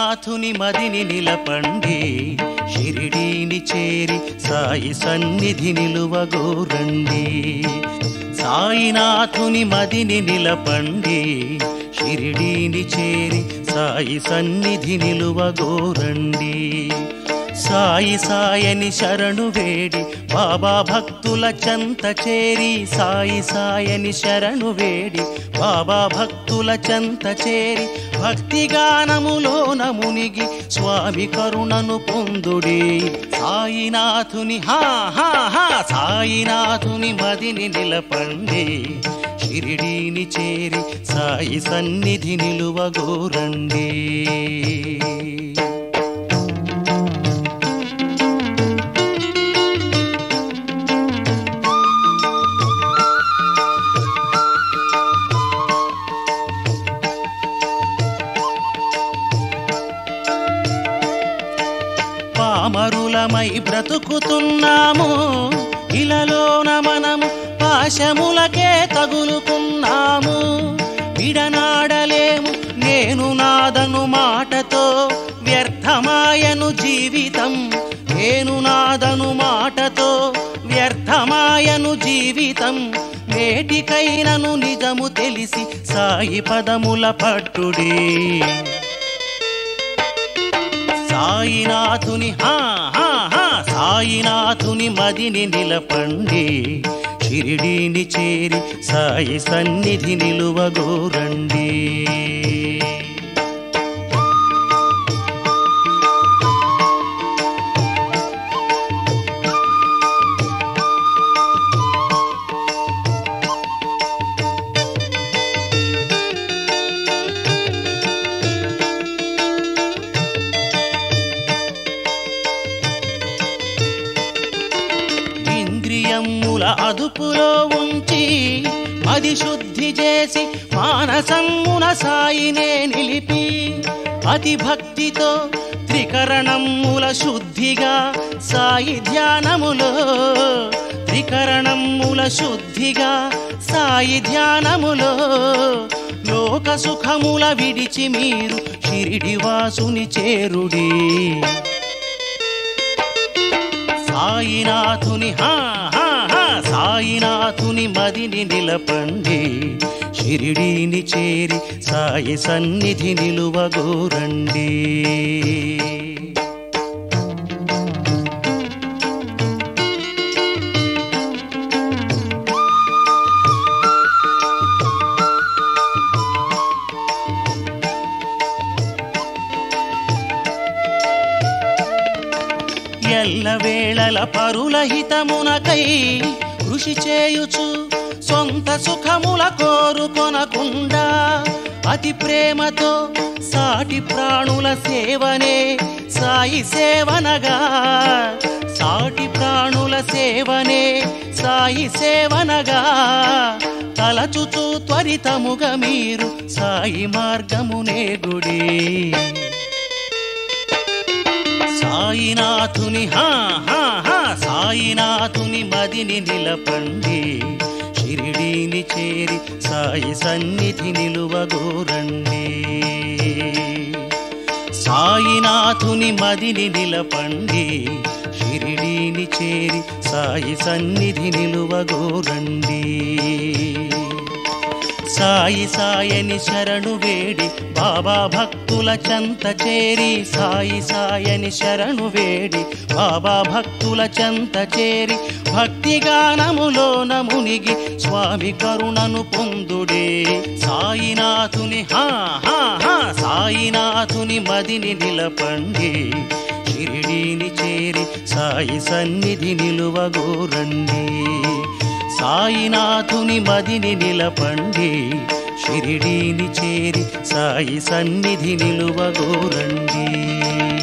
సాయినాథుని మదిని నిలపండి షిరిడీని చేరి సాయి సన్నిధి నిలువగోరండి సాయినాథుని మదిని నిలపండి షిరిడీని చేరి సాయి సన్నిధి నిలువగోరండి సాయి సాయని శరణు వేడి బాబా భక్తుల చెంత చేరి సాయి సాయని శరణు వేడి బాబా భక్తుల చెంత చేరి భక్తిగానములోన మునిగి స్వామి కరుణను పొందుడి సాయినాథుని హా హా హా సాయినాథుని మదిని నిలపండి షిరిడీని చేరి సాయి సన్నిధి నిలువగోరండి పామరులమై బ్రతుకుతున్నాము ఇలలోన మనము పాశములకే తగులుకున్నాము విడనాడలేము నేను నాదను మాటతో వ్యర్థమాయను జీవితం నేను నాదను మాటతో వ్యర్థమాయను జీవితం నేటికైనను నిజము తెలిసి సాయి పదముల పట్టుడే సాయినాథుని హా హా హా సాయినాథుని మదిని నిలపండి షిరిడీని చేరి సాయి సన్నిధి నిలువగోరండి ఇంద్రియముల అదుపులో ఉంచి మది శుద్ధి చేసి మానసమున సాయినే నిలిపి అతి భక్తితో త్రికరణముల శుద్ధిగా సాయి ధ్యానములో త్రికరణముల శుద్ధిగా సాయి ధ్యానములో లోక సుఖముల విడిచి మీరు షిరిడి వాసుని చేరుడి సాయినాథుని హా హా హా సాయినాథుని మదిని నిలపండి షిరిడీని చేరి సాయి సన్నిధి నిలువగోరండి ఎల్లవేళల పరుల హితమునకై కృషి చేయుచు సొంత సుఖముల కోరుకొనకుండా అతి ప్రేమతో సాటి ప్రాణుల సేవనే సాయి సేవనగా సాటి ప్రాణుల సేవనే సాయి సేవనగా తలచుచు త్వరితముగా మీరు సాయి మార్గమునే గుడి సాయినాథుని హా హా హా సాయినాథుని మదిని నిలపండి షిరిడీని చేరి సాయి సన్నిధి నిలువగోరండి సాయినాథుని మదిని నిలపండి షిరిడీని చేరి సాయి సన్నిధి నిలువగోరండి సాయి సాయని శరణు వేడి బాబా భక్తుల చెంత చేరి సాయి సాయని శరణు వేడి బాబా భక్తుల చెంత చేరి భక్తిగానములోన మునిగి స్వామి కరుణను పొందుడే సాయినాథుని హా హా హా సాయినాథుని మదిని నిలపండి షిరిడీని చేరి సాయి సన్నిధి నిలువగోరండి సాయినాథుని మదిని నిలపండి షిరిడీని చేరి సాయి సన్నిధి నిలువగోరండి